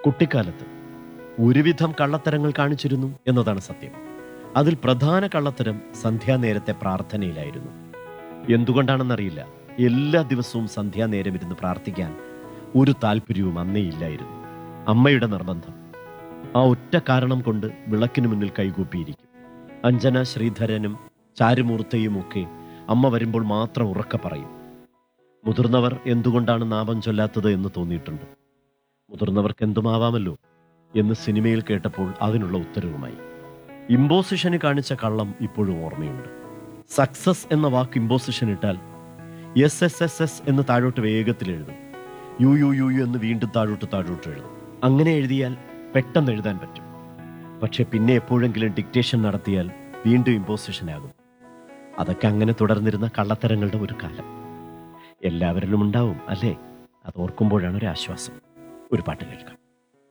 കുട്ടിക്കാലത്ത് ഒരുവിധം കള്ളത്തരങ്ങൾ കാണിച്ചിരുന്നു എന്നതാണ് സത്യം അതിൽ പ്രധാന കള്ളത്തരം സന്ധ്യാനേരത്തെ പ്രാർത്ഥനയിലായിരുന്നു എന്തുകൊണ്ടാണെന്നറിയില്ല എല്ലാ ദിവസവും സന്ധ്യാനേരം ഇരുന്ന് പ്രാർത്ഥിക്കാൻ ഒരു താല്പര്യവും അന്നേ ഇല്ലായിരുന്നു അമ്മയുടെ നിർബന്ധം ആ ഒറ്റ കാരണം കൊണ്ട് വിളക്കിന് മുന്നിൽ കൈകൂപ്പിയിരിക്കും അഞ്ജന ശ്രീധരനും ചാരുമൂർത്തയും ഒക്കെ അമ്മ വരുമ്പോൾ മാത്രം ഉറക്കെ പറയും മുതിർന്നവർ എന്തുകൊണ്ടാണ് നാമം ചൊല്ലാത്തത് എന്ന് തോന്നിയിട്ടുണ്ട് മുതിർന്നവർക്ക് എന്തുമാവാമല്ലോ എന്ന് സിനിമയിൽ കേട്ടപ്പോൾ അതിനുള്ള ഉത്തരവുമായി ഇമ്പോസിഷന് കാണിച്ച കള്ളം ഇപ്പോഴും ഓർമ്മയുണ്ട് സക്സസ് എന്ന വാക്ക് ഇമ്പോസിഷൻ ഇട്ടാൽ എസ് എസ് എസ് എസ് എന്ന് താഴോട്ട് വേഗത്തിൽ എഴുതും യു യു യു യു എന്ന് വീണ്ടും താഴോട്ട് താഴോട്ട് എഴുതും അങ്ങനെ എഴുതിയാൽ പെട്ടെന്ന് എഴുതാൻ പറ്റും പക്ഷെ പിന്നെ എപ്പോഴെങ്കിലും ഡിക്റ്റേഷൻ നടത്തിയാൽ വീണ്ടും ഇമ്പോസിഷൻ ആകും അതൊക്കെ അങ്ങനെ തുടർന്നിരുന്ന കള്ളത്തരങ്ങളുടെ ഒരു കാലം എല്ലാവരിലും ഉണ്ടാവും അല്ലേ അത് ഓർക്കുമ്പോഴാണ് ഒരു ആശ്വാസം ഒരു പാട്ട് കേൾക്കാം